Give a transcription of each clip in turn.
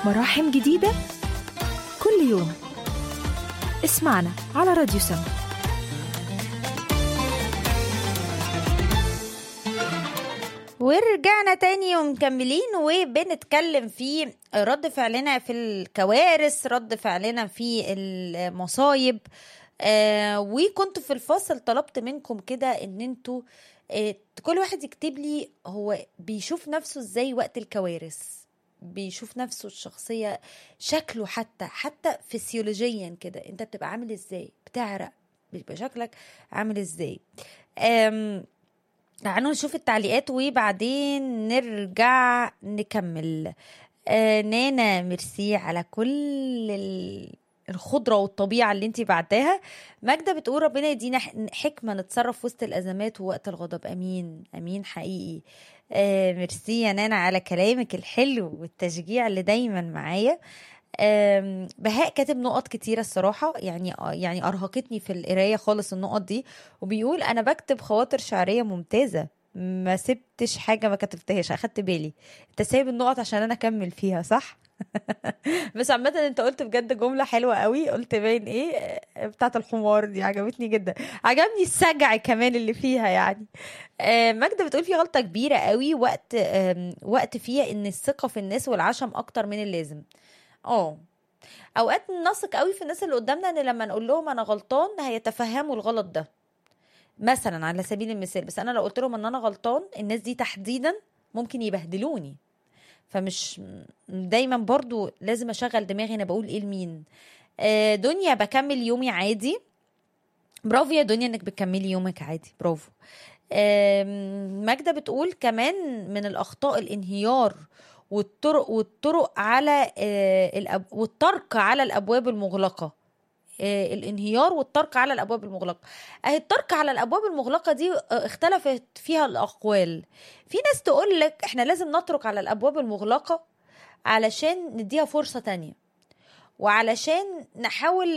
مراحم جديدة كل يوم اسمعنا على راديو سما ورجعنا تاني ومكملين وبنتكلم في رد فعلنا في الكوارث رد فعلنا في المصايب آه وكنت في الفاصل طلبت منكم كده ان انتوا آه كل واحد يكتب لي هو بيشوف نفسه ازاي وقت الكوارث بيشوف نفسه الشخصية شكله حتى حتى فسيولوجيا كده انت بتبقى عامل ازاي بتعرق بيبقى شكلك عامل ازاي آم تعالوا نشوف التعليقات وبعدين نرجع نكمل آه نانا ميرسي على كل ال- الخضرة والطبيعة اللي انتي بعتاها ماجدة بتقول ربنا يدينا ح- حكمة نتصرف وسط الأزمات ووقت الغضب أمين أمين حقيقي آه ميرسي يا نانا على كلامك الحلو والتشجيع اللي دايما معايا آم، بهاء كاتب نقط كتيرة الصراحة يعني يعني أرهقتني في القراية خالص النقط دي وبيقول أنا بكتب خواطر شعرية ممتازة ما سبتش حاجة ما كتبتهاش أخدت بالي أنت سايب النقط عشان أنا أكمل فيها صح؟ بس عامة أنت قلت بجد جملة حلوة قوي قلت باين إيه آه، بتاعت الحمار دي عجبتني جدا عجبني السجع كمان اللي فيها يعني آه، ماجدة بتقول في غلطة كبيرة قوي وقت آم، وقت فيها إن الثقة في الناس والعشم أكتر من اللازم اه اوقات نثق قوي في الناس اللي قدامنا ان لما نقول لهم انا غلطان هيتفهموا الغلط ده مثلا على سبيل المثال بس انا لو قلت لهم ان انا غلطان الناس دي تحديدا ممكن يبهدلوني فمش دايما برضو لازم اشغل دماغي انا بقول ايه لمين آه، دنيا بكمل يومي عادي برافو يا دنيا انك بتكملي يومك عادي برافو آم، ماجدة بتقول كمان من الأخطاء الانهيار والطرق والطرق على آه، الأب والترك على الأبواب المغلقة آه، الانهيار والترك على الأبواب المغلقة أهي الترك على الأبواب المغلقة دي آه، اختلفت فيها الأقوال في ناس تقول لك احنا لازم نترك على الأبواب المغلقة علشان نديها فرصة تانية وعلشان نحاول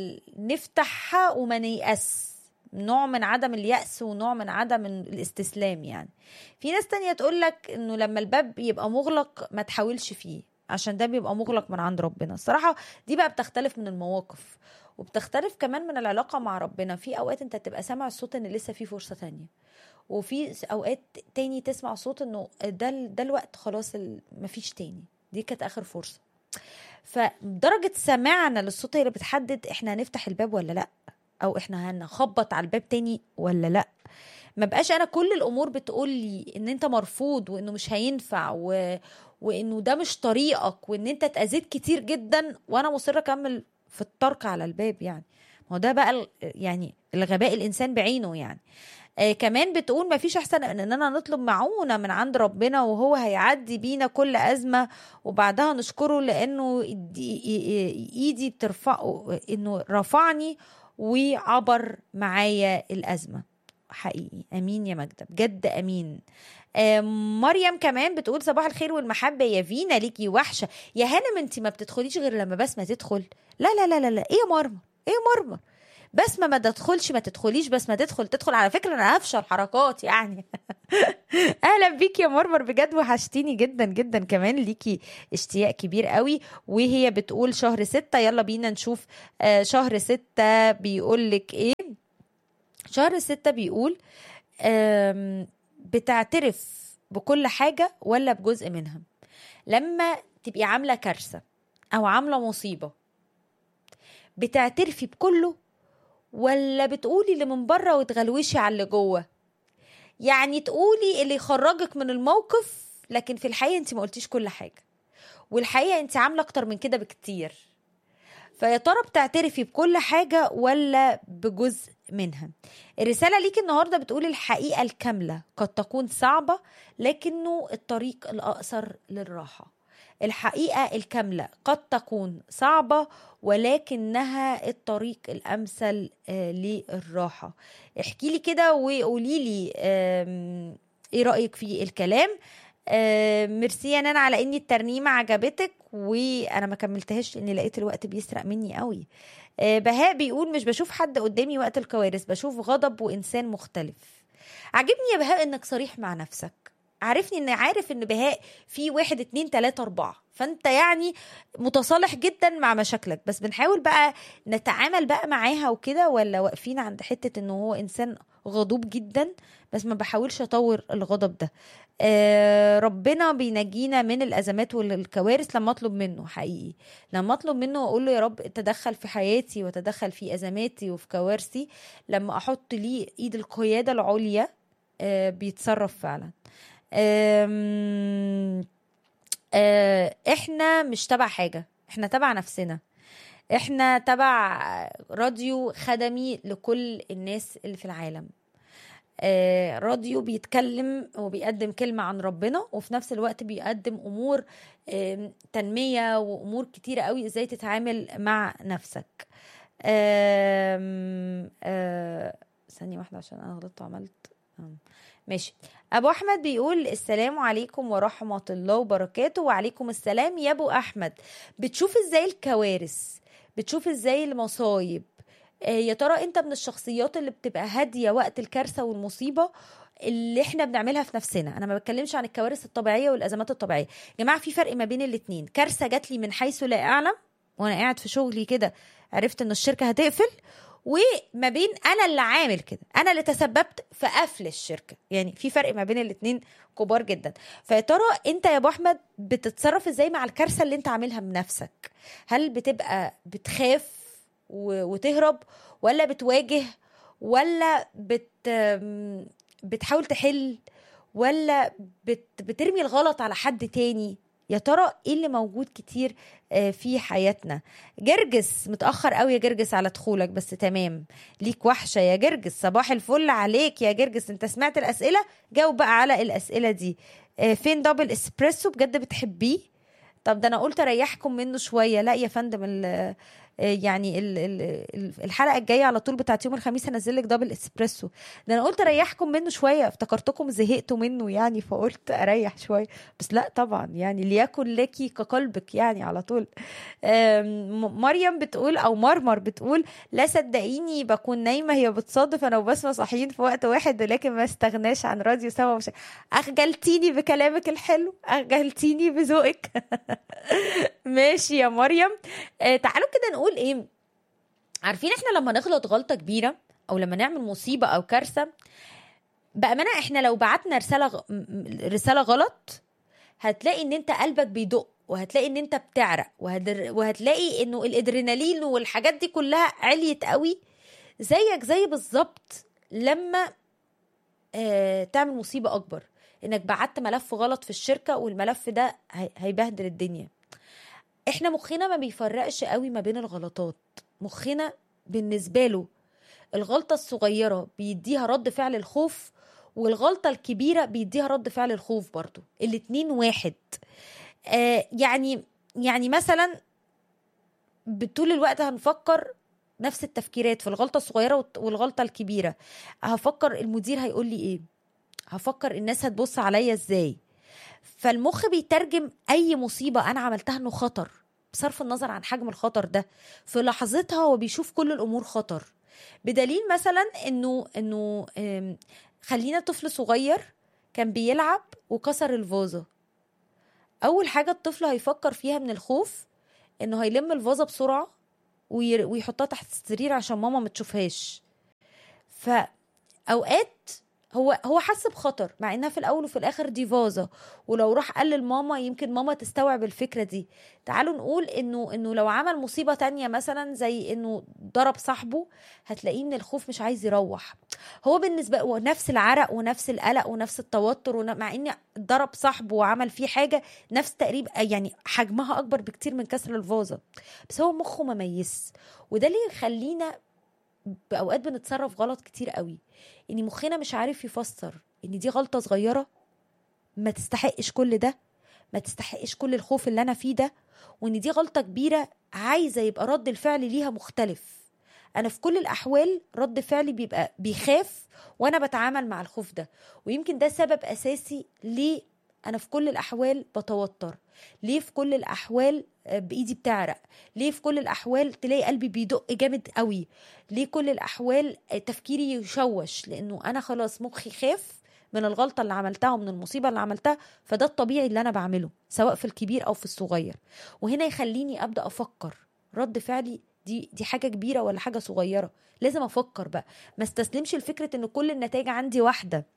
نفتحها وما نيأس نوع من عدم اليأس ونوع من عدم الاستسلام يعني في ناس تانية تقول لك انه لما الباب يبقى مغلق ما تحاولش فيه عشان ده بيبقى مغلق من عند ربنا الصراحة دي بقى بتختلف من المواقف وبتختلف كمان من العلاقة مع ربنا في أوقات أنت تبقى سامع الصوت إن لسه في فرصة تانية وفي أوقات تاني تسمع صوت إنه ده ال- ده الوقت خلاص ال- مفيش تاني دي كانت آخر فرصة فدرجة سماعنا للصوت هي اللي بتحدد احنا هنفتح الباب ولا لا او احنا هنخبط على الباب تاني ولا لا ما بقاش انا كل الامور بتقول لي ان انت مرفوض وانه مش هينفع و... وانه ده مش طريقك وان انت اتاذيت كتير جدا وانا مصره اكمل في الترك على الباب يعني ما هو ده بقى ال- يعني الغباء الانسان بعينه يعني آه كمان بتقول ما فيش احسن من اننا نطلب معونه من عند ربنا وهو هيعدي بينا كل ازمه وبعدها نشكره لانه إيدي- إي- ايدي بترفعه انه رفعني وعبر معايا الازمه حقيقي امين يا ماجده بجد امين آه، مريم كمان بتقول صباح الخير والمحبه يا فينا ليكي وحشه يا هانم انت ما بتدخليش غير لما بسمه تدخل لا لا لا لا لا ايه يا مرمر ايه يا مرمر بسمه ما تدخلش ما تدخليش بسمه تدخل تدخل على فكره انا هفشل حركات يعني اهلا بيك يا مرمر بجد وحشتيني جدا جدا كمان ليكي اشتياق كبير قوي وهي بتقول شهر ستة يلا بينا نشوف آه، شهر ستة بيقول لك ايه شهر ستة بيقول آم، بتعترف بكل حاجة ولا بجزء منها لما تبقي عاملة كارثة أو عاملة مصيبة بتعترفي بكله ولا بتقولي اللي من بره وتغلوشي على اللي جوه يعني تقولي اللي يخرجك من الموقف لكن في الحقيقة انت ما قلتيش كل حاجة والحقيقة انت عاملة اكتر من كده بكتير فيا ترى بتعترفي بكل حاجة ولا بجزء منها الرسالة ليك النهاردة بتقول الحقيقة الكاملة قد تكون صعبة لكنه الطريق الأقصر للراحة الحقيقة الكاملة قد تكون صعبة ولكنها الطريق الأمثل آه، للراحة احكي لي كده وقولي لي آم، ايه رأيك في الكلام آه، ميرسي يا نانا على ان الترنيمه عجبتك وانا ما كملتهاش لان لقيت الوقت بيسرق مني قوي آه، بهاء بيقول مش بشوف حد قدامي وقت الكوارث بشوف غضب وانسان مختلف عجبني يا بهاء انك صريح مع نفسك عارفني ان عارف ان بهاء في واحد اتنين تلاتة اربعة فانت يعني متصالح جدا مع مشاكلك بس بنحاول بقى نتعامل بقى معاها وكده ولا واقفين عند حتة انه هو انسان غضوب جدا بس ما بحاولش اطور الغضب ده آه ربنا بينجينا من الازمات والكوارث لما اطلب منه حقيقي لما اطلب منه واقول له يا رب تدخل في حياتي وتدخل في ازماتي وفي كوارثي لما احط ليه ايد القياده العليا آه بيتصرف فعلا آم، آه، احنا مش تبع حاجه احنا تبع نفسنا احنا تبع راديو خدمي لكل الناس اللي في العالم آه، راديو بيتكلم وبيقدم كلمة عن ربنا وفي نفس الوقت بيقدم أمور آم، تنمية وأمور كتيرة قوي إزاي تتعامل مع نفسك آم، آه، ثانية واحدة عشان أنا غلطت وعملت آم، ماشي أبو أحمد بيقول السلام عليكم ورحمة الله وبركاته وعليكم السلام يا أبو أحمد بتشوف إزاي الكوارث بتشوف إزاي المصايب آه، يا ترى انت من الشخصيات اللي بتبقى هاديه وقت الكارثه والمصيبه اللي احنا بنعملها في نفسنا انا ما بتكلمش عن الكوارث الطبيعيه والازمات الطبيعيه يا جماعه في فرق ما بين الاتنين كارثه جات لي من حيث لا اعلم وانا قاعد في شغلي كده عرفت ان الشركه هتقفل وما بين انا اللي عامل كده انا اللي تسببت في قفل الشركه يعني في فرق ما بين الاتنين كبار جدا فيا ترى انت يا ابو احمد بتتصرف ازاي مع الكارثه اللي انت عاملها بنفسك هل بتبقى بتخاف و- وتهرب ولا بتواجه ولا بت م- بتحاول تحل ولا بت بترمي الغلط على حد تاني يا ترى ايه اللي موجود كتير آه، في حياتنا جرجس متاخر قوي يا جرجس على دخولك بس تمام ليك وحشه يا جرجس صباح الفل عليك يا جرجس انت سمعت الاسئله جاوب بقى على الاسئله دي آه، فين دبل اسبريسو بجد بتحبيه طب ده انا قلت اريحكم منه شويه لا يا فندم ال- آه، يعني ال- ال- ال- الحلقه الجايه على طول بتاعت يوم الخميس هنزل لك دبل اسبريسو ده انا قلت اريحكم منه شويه افتكرتكم زهقتوا منه يعني فقلت اريح شويه بس لا طبعا يعني ليكن لك كقلبك يعني على طول آم، م- مريم بتقول او مرمر بتقول لا صدقيني بكون نايمه هي بتصادف انا وبسمه صاحيين في وقت واحد ولكن ما استغناش عن راديو سوا وش... اخجلتيني بكلامك الحلو اخجلتيني بذوقك ماشي يا مريم آه تعالوا كده نقول ايه عارفين احنا لما نغلط غلطه كبيره او لما نعمل مصيبه او كارثه بامانه احنا لو بعتنا رساله غ... م- م- رساله غلط هتلاقي ان انت قلبك بيدق وهتلاقي ان انت بتعرق وهدر... وهتلاقي انه الادرينالين والحاجات دي كلها عليت قوي زيك زي بالظبط لما آه تعمل مصيبه اكبر انك بعت ملف غلط في الشركه والملف ده هي... هيبهدل الدنيا احنا مخنا ما بيفرقش قوي ما بين الغلطات مخنا بالنسبه له الغلطه الصغيره بيديها رد فعل الخوف والغلطه الكبيره بيديها رد فعل الخوف برضو الاتنين واحد آه يعني يعني مثلا طول الوقت هنفكر نفس التفكيرات في الغلطه الصغيره والت- والغلطه الكبيره هفكر المدير هيقول لي ايه هفكر الناس هتبص عليا ازاي فالمخ بيترجم اي مصيبه انا عملتها انه خطر بصرف النظر عن حجم الخطر ده في لحظتها هو بيشوف كل الامور خطر بدليل مثلا انه انه آم، خلينا طفل صغير كان بيلعب وكسر الفازه اول حاجه الطفل هيفكر فيها من الخوف انه هيلم الفازه بسرعه وير- ويحطها تحت السرير عشان ماما ما تشوفهاش فاوقات هو هو حس بخطر مع انها في الاول وفي الاخر دي فازه ولو راح قال لماما يمكن ماما تستوعب الفكره دي تعالوا نقول انه انه لو عمل مصيبه تانية مثلا زي انه ضرب صاحبه هتلاقيه من الخوف مش عايز يروح هو بالنسبه له نفس العرق ونفس القلق ونفس التوتر ون- مع ان ضرب صاحبه وعمل فيه حاجه نفس تقريبا يعني حجمها اكبر بكتير من كسر الفازه بس هو مخه مميز وده اللي يخلينا باوقات بنتصرف غلط كتير قوي ان مخنا مش عارف يفسر ان دي غلطه صغيره ما تستحقش كل ده ما تستحقش كل الخوف اللي انا فيه ده وان دي غلطه كبيره عايزه يبقى رد الفعل ليها مختلف انا في كل الاحوال رد فعلي بيبقى بيخاف وانا بتعامل مع الخوف ده ويمكن ده سبب اساسي ليه انا في كل الاحوال بتوتر ليه في كل الاحوال آه، بايدي بتعرق ليه في كل الاحوال تلاقي قلبي بيدق جامد قوي ليه كل الاحوال آه، تفكيري يشوش لانه انا خلاص مخي خاف من الغلطه اللي عملتها ومن المصيبه اللي عملتها فده الطبيعي اللي انا بعمله سواء في الكبير او في الصغير وهنا يخليني ابدا افكر رد فعلي دي دي حاجه كبيره ولا حاجه صغيره لازم افكر بقى ما استسلمش لفكره ان كل النتائج عندي واحده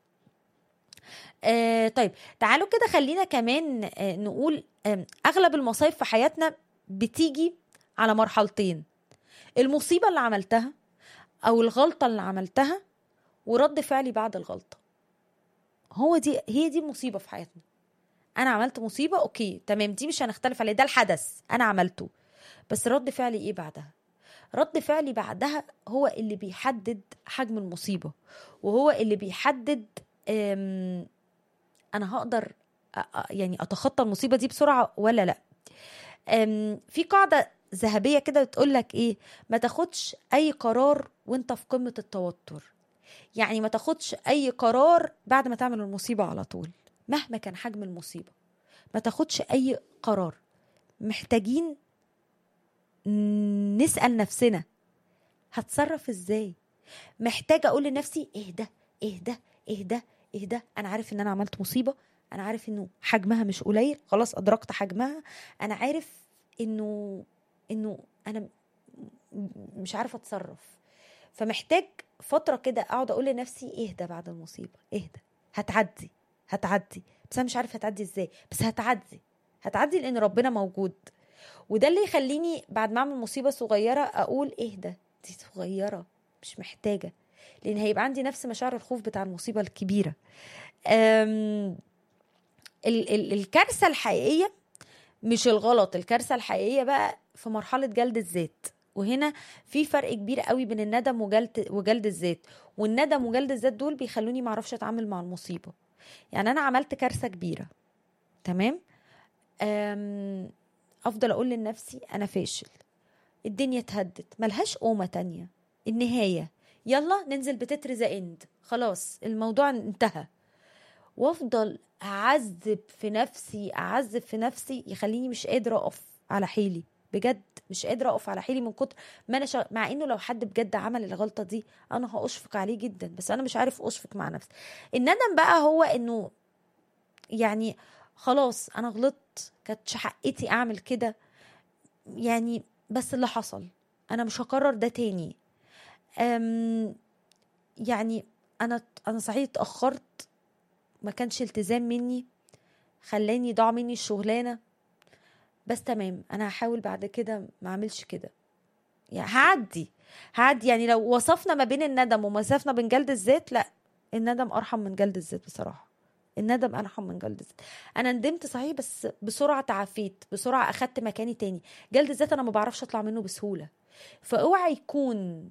آه طيب تعالوا كده خلينا كمان آه نقول آه اغلب المصايب في حياتنا بتيجي على مرحلتين المصيبه اللي عملتها او الغلطه اللي عملتها ورد فعلي بعد الغلطه هو دي هي دي المصيبه في حياتنا انا عملت مصيبه اوكي تمام دي مش هنختلف عليه ده الحدث انا عملته بس رد فعلي ايه بعدها رد فعلي بعدها هو اللي بيحدد حجم المصيبه وهو اللي بيحدد أم انا هقدر يعني اتخطى المصيبه دي بسرعه ولا لا أم في قاعده ذهبيه كده بتقول لك ايه ما تاخدش اي قرار وانت في قمه التوتر يعني ما تاخدش اي قرار بعد ما تعمل المصيبه على طول مهما كان حجم المصيبه ما تاخدش اي قرار محتاجين نسال نفسنا هتصرف ازاي محتاجه اقول لنفسي اهدى اهدى اهدى اهدى انا عارف ان انا عملت مصيبه انا عارف انه حجمها مش قليل خلاص ادركت حجمها انا عارف انه انه انا مش عارفه اتصرف فمحتاج فتره كده اقعد اقول لنفسي اهدى بعد المصيبه اهدى هتعدي هتعدي بس انا مش عارفه هتعدي ازاي بس هتعدي هتعدي لان ربنا موجود وده اللي يخليني بعد ما اعمل مصيبه صغيره اقول اهدى دي صغيره مش محتاجه لان هيبقى عندي نفس مشاعر الخوف بتاع المصيبه الكبيره ال- ال- الكارثه الحقيقيه مش الغلط الكارثه الحقيقيه بقى في مرحله جلد الذات وهنا في فرق كبير قوي بين الندم وجلد وجلد الذات والندم وجلد الذات دول بيخلوني ما اعرفش اتعامل مع المصيبه يعني انا عملت كارثه كبيره تمام أم افضل اقول لنفسي انا فاشل الدنيا اتهدت ملهاش قومه تانية النهايه يلا ننزل بتتر ذا اند خلاص الموضوع انتهى وافضل اعذب في نفسي اعذب في نفسي يخليني مش قادره اقف على حيلي بجد مش قادره اقف على حيلي من كتر ما انا شغ... مع انه لو حد بجد عمل الغلطه دي انا هاشفق عليه جدا بس انا مش عارف اشفق مع نفسي الندم بقى هو انه يعني خلاص انا غلطت كانت حقتي اعمل كده يعني بس اللي حصل انا مش هكرر ده تاني أم يعني انا انا صحيح اتاخرت ما كانش التزام مني خلاني ضاع مني الشغلانه بس تمام انا هحاول بعد كده ما اعملش كده يعني هعدي هعدي يعني لو وصفنا ما بين الندم ومسافنا بين جلد الذات لا الندم ارحم من جلد الذات بصراحه الندم ارحم من جلد الذات انا ندمت صحيح بس بسرعه تعافيت بسرعه اخدت مكاني تاني جلد الذات انا ما بعرفش اطلع منه بسهوله فاوعى يكون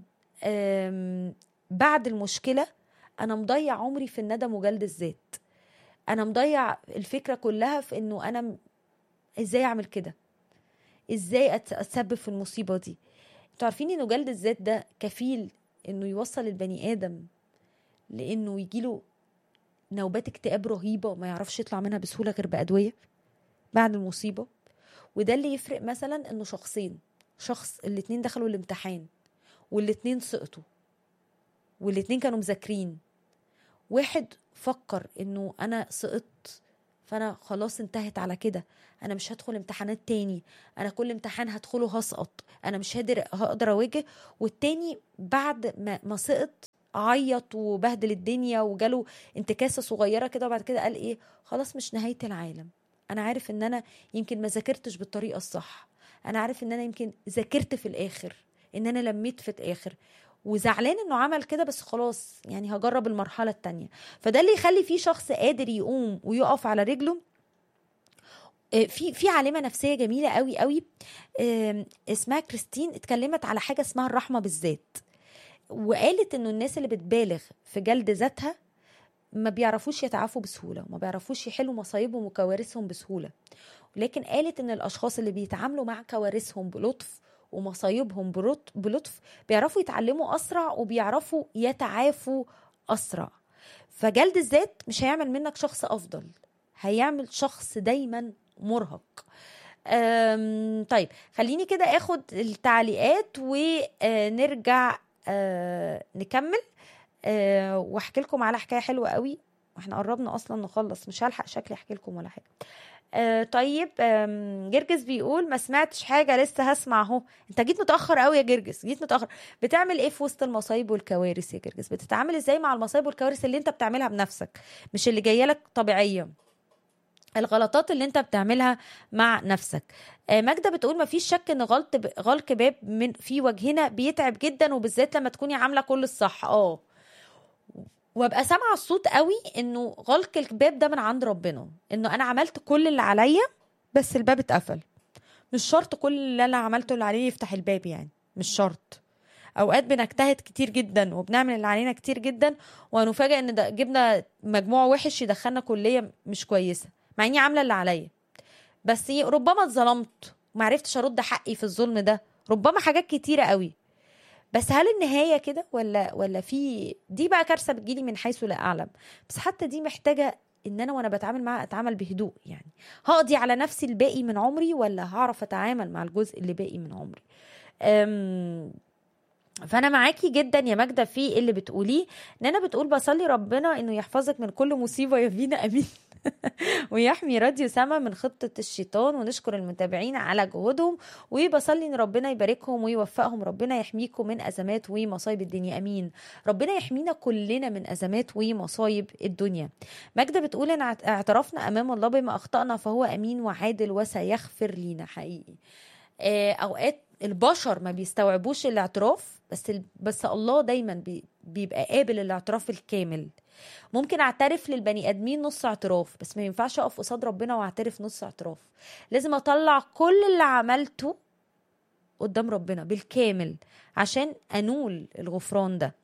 بعد المشكله انا مضيع عمري في الندم وجلد الذات انا مضيع الفكره كلها في انه انا ازاي اعمل كده ازاي اتسبب في المصيبه دي انتوا عارفين انه جلد الذات ده كفيل انه يوصل البني ادم لانه يجيله نوبات اكتئاب رهيبه وما يعرفش يطلع منها بسهوله غير بادويه بعد المصيبه وده اللي يفرق مثلا انه شخصين شخص الاتنين دخلوا الامتحان والاتنين سقطوا والاتنين كانوا مذاكرين واحد فكر انه انا سقطت فانا خلاص انتهت على كده انا مش هدخل امتحانات تاني انا كل امتحان هدخله هسقط انا مش هقدر هقدر اواجه والتاني بعد ما ما سقط عيط وبهدل الدنيا وجاله انتكاسه صغيره كده وبعد كده قال ايه خلاص مش نهايه العالم انا عارف ان انا يمكن ما ذاكرتش بالطريقه الصح انا عارف ان انا يمكن ذاكرت في الاخر ان انا لميت في الاخر وزعلان انه عمل كده بس خلاص يعني هجرب المرحله التانية فده اللي يخلي فيه شخص قادر يقوم ويقف على رجله في في عالمه نفسيه جميله قوي قوي اسمها كريستين اتكلمت على حاجه اسمها الرحمه بالذات وقالت انه الناس اللي بتبالغ في جلد ذاتها ما بيعرفوش يتعافوا بسهوله وما بيعرفوش يحلوا مصايبهم وكوارثهم بسهوله لكن قالت ان الاشخاص اللي بيتعاملوا مع كوارثهم بلطف ومصايبهم بلطف بيعرفوا يتعلموا اسرع وبيعرفوا يتعافوا اسرع فجلد الذات مش هيعمل منك شخص افضل هيعمل شخص دايما مرهق طيب خليني كده اخد التعليقات ونرجع نكمل واحكي لكم على حكايه حلوه قوي احنا قربنا اصلا نخلص مش هلحق شكلي احكي لكم ولا حاجه آه طيب آم، جرجس بيقول ما سمعتش حاجه لسه هسمع اهو انت جيت متاخر قوي يا جرجس جيت متاخر بتعمل ايه في وسط المصايب والكوارث يا جرجس بتتعامل ازاي مع المصايب والكوارث اللي انت بتعملها بنفسك مش اللي جايه لك طبيعيه الغلطات اللي انت بتعملها مع نفسك آه، ماجدة بتقول ما فيش شك ان غلط ب... غلق باب من في وجهنا بيتعب جدا وبالذات لما تكوني عامله كل الصح اه وابقى سامعه الصوت قوي انه غلق الباب ده من عند ربنا انه انا عملت كل اللي عليا بس الباب اتقفل مش شرط كل اللي انا عملته اللي عليه يفتح الباب يعني مش شرط اوقات بنجتهد كتير جدا وبنعمل اللي علينا كتير جدا ونفاجئ ان ده جبنا مجموع وحش يدخلنا كليه مش كويسه مع اني عامله اللي عليا بس ي- ربما اتظلمت ومعرفتش ارد حقي في الظلم ده ربما حاجات كتيره قوي بس هل النهايه كده ولا ولا في دي بقى كارثه بتجيلي من حيث لا اعلم بس حتى دي محتاجه ان انا وانا بتعامل معاها اتعامل بهدوء يعني هقضي على نفسي الباقي من عمري ولا هعرف اتعامل مع الجزء اللي باقي من عمري أم فانا معاكي جدا يا ماجده في اللي بتقوليه ان انا بتقول بصلي ربنا انه يحفظك من كل مصيبه يا فينا امين ويحمي راديو سما من خطة الشيطان ونشكر المتابعين على جهودهم وبصلي ان ربنا يباركهم ويوفقهم ربنا يحميكم من ازمات ومصايب الدنيا امين ربنا يحمينا كلنا من ازمات ومصايب الدنيا ماجدة بتقول ان اعت- اعترفنا امام الله بما اخطأنا فهو امين وعادل وسيغفر لينا حقيقي آه، اوقات البشر ما بيستوعبوش الاعتراف بس ال- بس الله دايما بي- بيبقى قابل الاعتراف الكامل ممكن اعترف للبني ادمين نص اعتراف بس ما ينفعش اقف قصاد ربنا واعترف نص اعتراف لازم اطلع كل اللي عملته قدام ربنا بالكامل عشان انول الغفران ده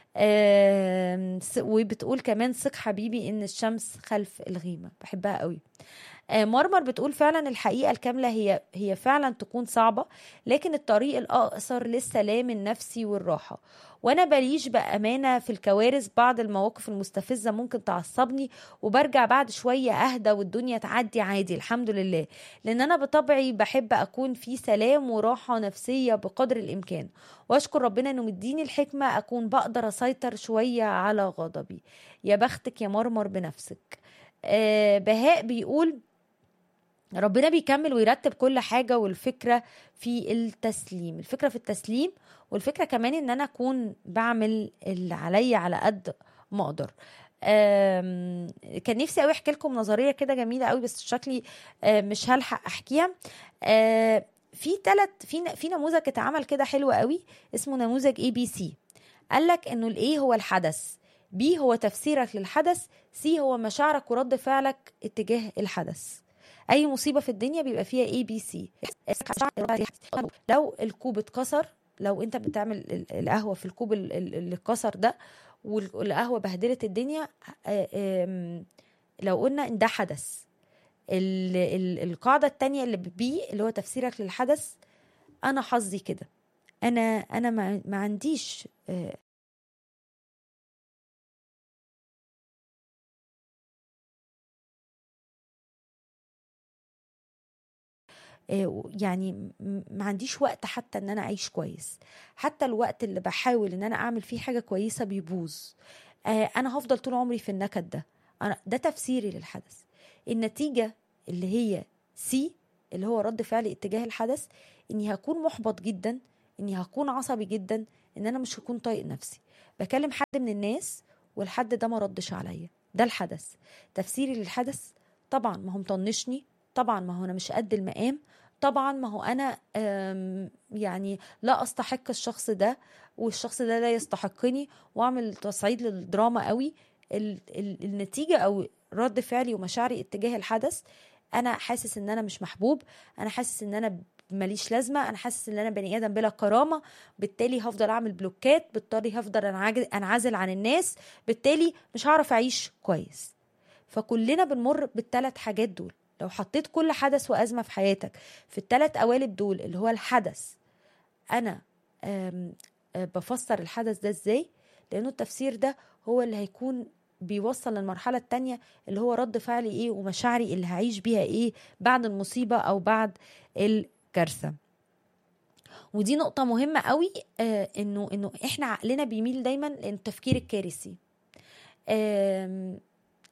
آم، س- وبتقول كمان ثق حبيبي ان الشمس خلف الغيمه بحبها قوي آه، مرمر بتقول فعلا الحقيقه الكامله هي هي فعلا تكون صعبه لكن الطريق الاقصر للسلام النفسي والراحه وانا بليش بامانه في الكوارث بعض المواقف المستفزه ممكن تعصبني وبرجع بعد شويه اهدى والدنيا تعدي عادي الحمد لله لان انا بطبعي بحب اكون في سلام وراحه نفسيه بقدر الامكان واشكر ربنا انه مديني الحكمه اكون بقدر اسيطر شويه على غضبي يا بختك يا مرمر بنفسك آه بهاء بيقول ربنا بيكمل ويرتب كل حاجة والفكرة في التسليم الفكرة في التسليم والفكرة كمان ان انا اكون بعمل اللي عليا على قد ما اقدر آم، كان نفسي قوي احكي لكم نظريه كده جميله قوي بس شكلي آه، مش هلحق احكيها آه، في ثلاث في ن- في نموذج اتعمل كده حلو قوي اسمه نموذج اي بي سي قال لك انه الاي هو الحدث بي هو تفسيرك للحدث سي هو مشاعرك ورد فعلك اتجاه الحدث اي مصيبه في الدنيا بيبقى فيها اي بي سي لو الكوب اتكسر لو انت بتعمل ال- القهوه في الكوب ال- ال- اللي اتكسر ده والقهوه بهدلت الدنيا آه، آم، لو قلنا ان ده حدث ال- ال- القاعده التانية اللي بي اللي هو تفسيرك للحدث انا حظي كده انا انا ما, ما عنديش آه، آه، يعني م- ما عنديش وقت حتى ان انا اعيش كويس حتى الوقت اللي بحاول ان انا اعمل فيه حاجه كويسه بيبوظ آه، انا هفضل طول عمري في النكد ده انا ده تفسيري للحدث النتيجه اللي هي سي اللي هو رد فعلي اتجاه الحدث اني هكون محبط جدا اني هكون عصبي جدا ان انا مش هكون طايق نفسي بكلم حد من الناس والحد ده ما ردش عليا ده الحدث تفسيري للحدث طبعا ما هو مطنشني طبعا ما هو انا مش قد المقام طبعا ما هو انا أم، يعني لا استحق الشخص ده والشخص ده لا يستحقني واعمل تصعيد للدراما قوي ال- ال- النتيجه او رد فعلي ومشاعري اتجاه الحدث انا حاسس ان انا مش محبوب انا حاسس ان انا ماليش لازمه انا حاسس ان انا بني ادم بلا كرامه بالتالي هفضل اعمل بلوكات بالتالي هفضل أنعج- انعزل عن الناس بالتالي مش هعرف اعيش كويس فكلنا بنمر بالثلاث حاجات دول لو حطيت كل حدث وازمه في حياتك في الثلاث قوالب دول اللي هو الحدث انا آم، آه، بفسر الحدث ده ازاي لانه التفسير ده هو اللي هيكون بيوصل للمرحله التانية اللي هو رد فعلي ايه ومشاعري اللي هعيش بيها ايه بعد المصيبه او بعد الكارثه ودي نقطه مهمه قوي آه انه انه احنا عقلنا بيميل دايما للتفكير الكارثي آم،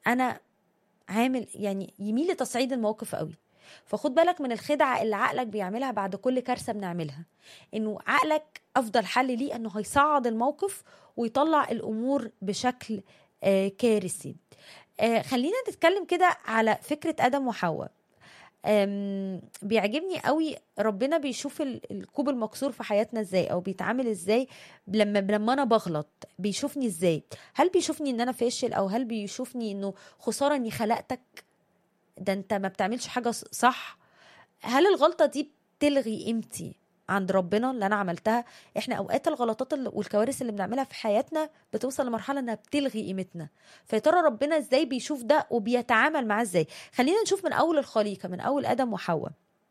انا عامل يعني يميل لتصعيد الموقف قوي فخد بالك من الخدعه اللي عقلك بيعملها بعد كل كارثه بنعملها انه عقلك افضل حل ليه انه هيصعد الموقف ويطلع الامور بشكل آه كارثي آه خلينا نتكلم كده على فكره ادم وحواء أم، بيعجبني قوي ربنا بيشوف ال- الكوب المكسور في حياتنا ازاي او بيتعامل ازاي لما لما انا بغلط بيشوفني ازاي هل بيشوفني ان انا فاشل او هل بيشوفني انه خساره اني خلقتك ده انت ما بتعملش حاجه ص- صح هل الغلطه دي بتلغي قيمتي عند ربنا اللي انا عملتها احنا اوقات الغلطات اللي- والكوارث اللي بنعملها في حياتنا بتوصل لمرحله انها بتلغي قيمتنا فيا ترى ربنا ازاي بيشوف ده وبيتعامل معاه ازاي خلينا نشوف من اول الخليقه من اول ادم وحواء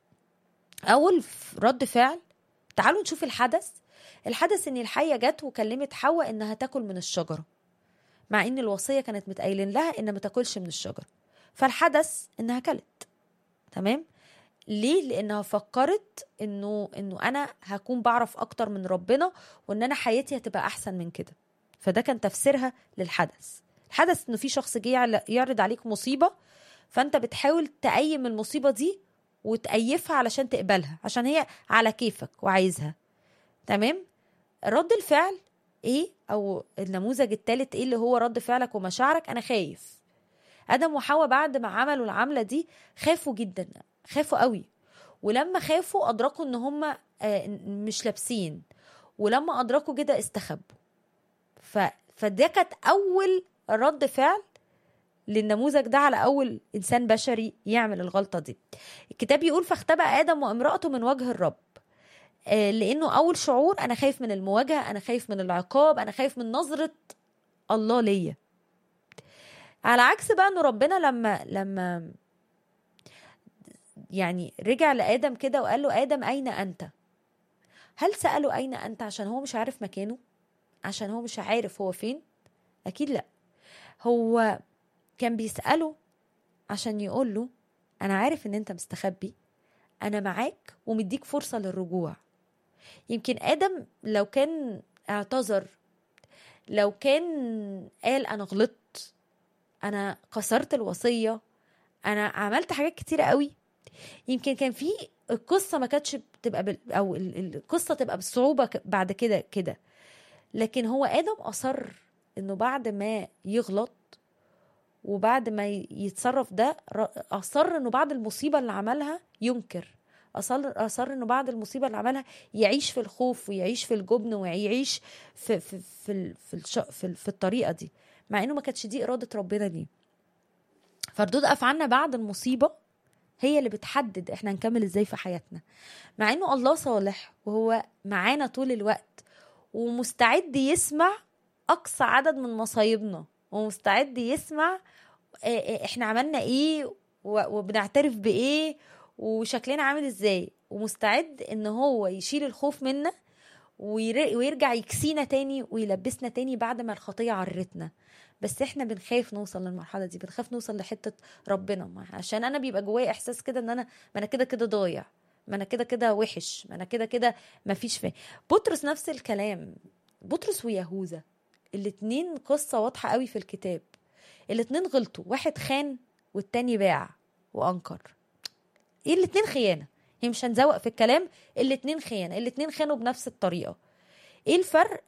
اول ف- رد فعل تعالوا نشوف الحدث الحدث ان الحيه جت وكلمت حواء انها تاكل من الشجره مع ان الوصيه كانت متقايلين لها ان ما تاكلش من الشجره فالحدث انها كلت تمام ليه لانها فكرت انه انه انا هكون بعرف اكتر من ربنا وان انا حياتي هتبقى احسن من كده فده كان تفسيرها للحدث الحدث انه في شخص جه يعل- يعرض عليك مصيبه فانت بتحاول تقيم المصيبه دي وتأيفها علشان تقبلها عشان هي على كيفك وعايزها تمام رد الفعل ايه او النموذج الثالث ايه اللي هو رد فعلك ومشاعرك انا خايف ادم وحواء بعد ما عملوا العمله دي خافوا جدا خافوا قوي ولما خافوا ادركوا ان هم مش لابسين ولما ادركوا كده استخبوا ف... فده كانت اول رد فعل للنموذج ده على اول انسان بشري يعمل الغلطه دي الكتاب يقول فاختبأ ادم وامراته من وجه الرب آه، لانه اول شعور انا خايف من المواجهه انا خايف من العقاب انا خايف من نظره الله ليا على عكس بقى انه ربنا لما لما يعني رجع لادم كده وقال له ادم اين انت هل ساله اين انت عشان هو مش عارف مكانه عشان هو مش عارف هو فين اكيد لا هو كان بيساله عشان يقول له انا عارف ان انت مستخبي انا معاك ومديك فرصه للرجوع يمكن ادم لو كان اعتذر لو كان قال انا غلطت انا كسرت الوصيه انا عملت حاجات كتيره قوي يمكن كان في القصه ما كانتش بتبقى بال... او ال- ال- القصه تبقى بالصعوبه ك- بعد كده كده لكن هو ادم اصر انه بعد ما يغلط وبعد ما ي- يتصرف ده ر- اصر انه بعد المصيبه اللي عملها ينكر اصر اصر انه بعد المصيبه اللي عملها يعيش في الخوف ويعيش في الجبن ويعيش في في في ال- في, الش... في, ال- في الطريقه دي مع انه ما كانتش دي اراده ربنا ليه فردود افعالنا بعد المصيبه هي اللي بتحدد احنا هنكمل ازاي في حياتنا مع انه الله صالح وهو معانا طول الوقت ومستعد يسمع اقصى عدد من مصايبنا ومستعد يسمع آه، آه، احنا عملنا ايه و- وبنعترف بايه وشكلنا عامل ازاي ومستعد ان هو يشيل الخوف منا وير- ويرجع يكسينا تاني ويلبسنا تاني بعد ما الخطية عرتنا بس احنا بنخاف نوصل للمرحلة دي بنخاف نوصل لحتة ربنا ما- عشان انا بيبقى جوايا احساس كده ان انا ما انا كده كده ضايع ما انا كده كده وحش ما انا كده كده ما فيش فيه بطرس نفس الكلام بطرس ويهوذا الاتنين قصة واضحة قوي في الكتاب الاتنين غلطوا واحد خان والتاني باع وانكر ايه الاتنين خيانة هي مش هنزوق في الكلام الاتنين خيانة الاتنين خانوا بنفس الطريقة ايه الفرق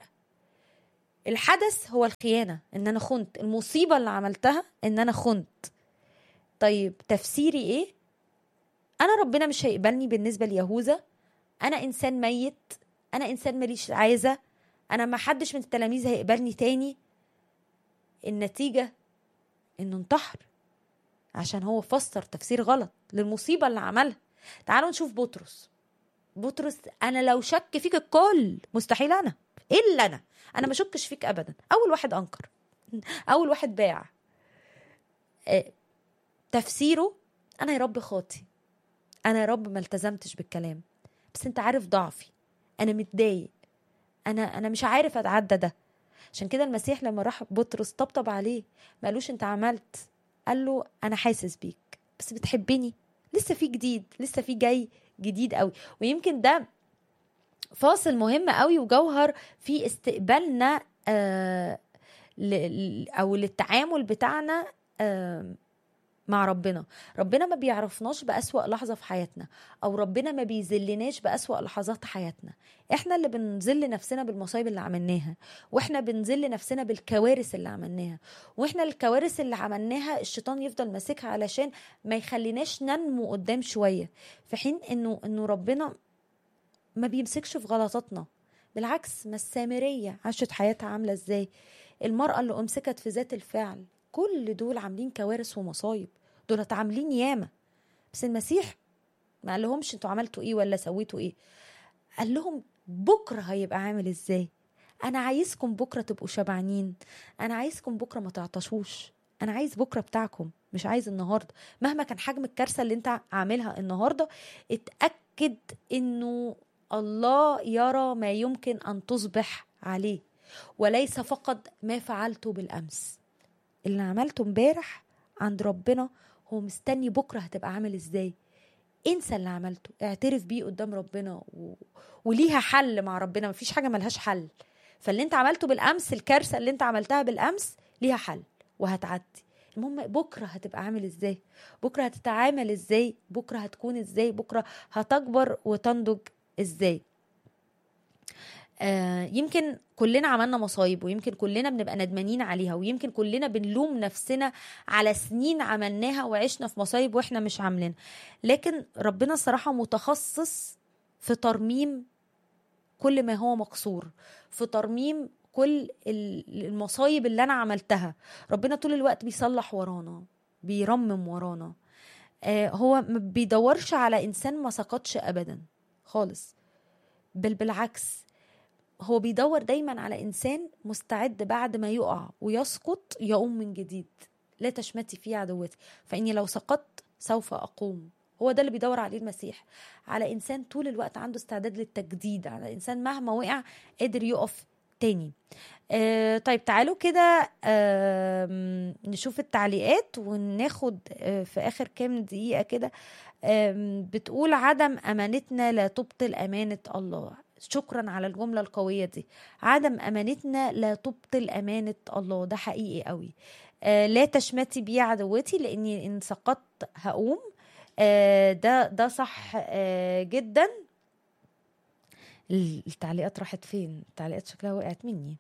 الحدث هو الخيانة ان انا خنت المصيبة اللي عملتها ان انا خنت طيب تفسيري ايه انا ربنا مش هيقبلني بالنسبة ليهوذا انا انسان ميت انا انسان ماليش عايزة انا ما حدش من التلاميذ هيقبلني تاني النتيجة انه انتحر عشان هو فسر تفسير غلط للمصيبة اللي عملها تعالوا نشوف بطرس بطرس انا لو شك فيك الكل مستحيل انا الا انا انا ما شكش فيك ابدا اول واحد انكر اول واحد باع آه، تفسيره انا يا رب خاطي انا يا رب ما التزمتش بالكلام بس انت عارف ضعفي انا متضايق انا انا مش عارف اتعدى ده عشان كده المسيح لما راح بطرس طبطب عليه ما قالوش انت عملت قال له انا حاسس بيك بس بتحبني لسه في جديد لسه في جاي جديد قوي ويمكن ده فاصل مهم قوي وجوهر في استقبالنا آه ل- ل- او للتعامل بتاعنا آم، مع ربنا ربنا ما بيعرفناش بأسوأ لحظة في حياتنا أو ربنا ما بيذلناش بأسوأ لحظات حياتنا احنا اللي بنذل نفسنا بالمصايب اللي عملناها واحنا بنذل نفسنا بالكوارث اللي عملناها واحنا الكوارث اللي عملناها الشيطان يفضل ماسكها علشان ما يخليناش ننمو قدام شوية في حين انه انه ربنا ما بيمسكش في غلطاتنا بالعكس ما السامرية عاشت حياتها عاملة ازاي المرأة اللي أمسكت في ذات الفعل كل دول عاملين كوارث ومصايب دول عاملين ياما بس المسيح ما قال لهمش انتوا عملتوا ايه ولا سويتوا ايه قال لهم بكرة هيبقى عامل ازاي انا عايزكم بكرة تبقوا شبعانين انا عايزكم بكرة ما تعطشوش انا عايز بكرة بتاعكم مش عايز النهاردة مهما كان حجم الكارثة اللي انت عاملها النهاردة اتأكد انه الله يرى ما يمكن ان تصبح عليه وليس فقط ما فعلته بالامس اللي عملته امبارح عند ربنا هو مستني بكره هتبقى عامل ازاي انسى اللي عملته اعترف بيه قدام ربنا و... وليها حل مع ربنا مفيش حاجه ملهاش حل فاللي انت عملته بالامس الكارثه اللي انت عملتها بالامس ليها حل وهتعدي المهم بكره هتبقى عامل ازاي بكره هتتعامل ازاي بكره هتكون ازاي بكره هتكبر وتنضج ازاي آه يمكن كلنا عملنا مصايب ويمكن كلنا بنبقى ندمانين عليها ويمكن كلنا بنلوم نفسنا على سنين عملناها وعشنا في مصايب واحنا مش عاملين لكن ربنا الصراحة متخصص في ترميم كل ما هو مكسور في ترميم كل ال- المصايب اللي انا عملتها ربنا طول الوقت بيصلح ورانا بيرمم ورانا آه هو ما بيدورش على انسان ما سقطش ابدا خالص بل بالعكس هو بيدور دايما على انسان مستعد بعد ما يقع ويسقط يقوم من جديد لا تشمتي في عدوتي فاني لو سقطت سوف اقوم هو ده اللي بيدور عليه المسيح على انسان طول الوقت عنده استعداد للتجديد على انسان مهما وقع قادر يقف تاني آه طيب تعالوا كده آه نشوف التعليقات وناخد آه في اخر كام دقيقه كده آه بتقول عدم امانتنا لا تبطل امانه الله شكرا على الجمله القويه دي عدم امانتنا لا تبطل امانه الله ده حقيقي قوي آه لا تشمتي بي عدوتي لاني ان سقطت هقوم آه ده ده صح آه جدا التعليقات راحت فين التعليقات شكلها وقعت مني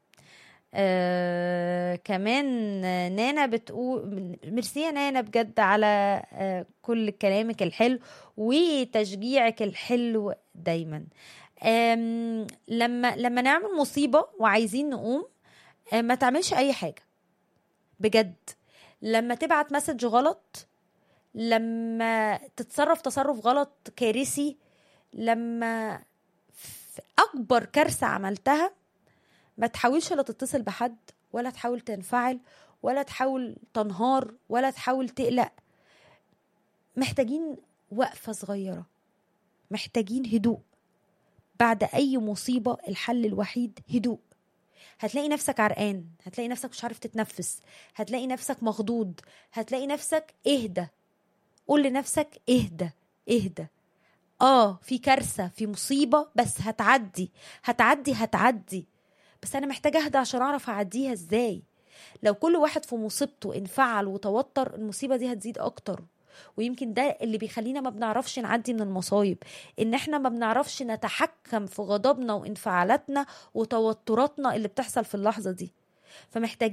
آه كمان نانا بتقول ميرسي يا نانا بجد على آه كل كلامك الحلو وتشجيعك الحلو دايما آم لما لما نعمل مصيبه وعايزين نقوم آه ما تعملش اي حاجه بجد لما تبعت مسج غلط لما تتصرف تصرف غلط كارثي لما في اكبر كارثه عملتها ما تحاولش لا تتصل بحد ولا تحاول تنفعل ولا تحاول تنهار ولا تحاول تقلق محتاجين وقفه صغيره محتاجين هدوء بعد اي مصيبه الحل الوحيد هدوء هتلاقي نفسك عرقان هتلاقي نفسك مش عارف تتنفس هتلاقي نفسك مخضوض هتلاقي نفسك اهدى قول لنفسك اهدى اهدى اه في كارثه في مصيبه بس هتعدي هتعدي هتعدي بس انا محتاجه اهدى عشان اعرف اعديها ازاي لو كل واحد في مصيبته انفعل وتوتر المصيبه دي هتزيد اكتر ويمكن ده اللي بيخلينا ما بنعرفش نعدي من المصايب ان احنا ما بنعرفش نتحكم في غضبنا وانفعالاتنا وتوتراتنا اللي بتحصل في اللحظه دي فمحتاجين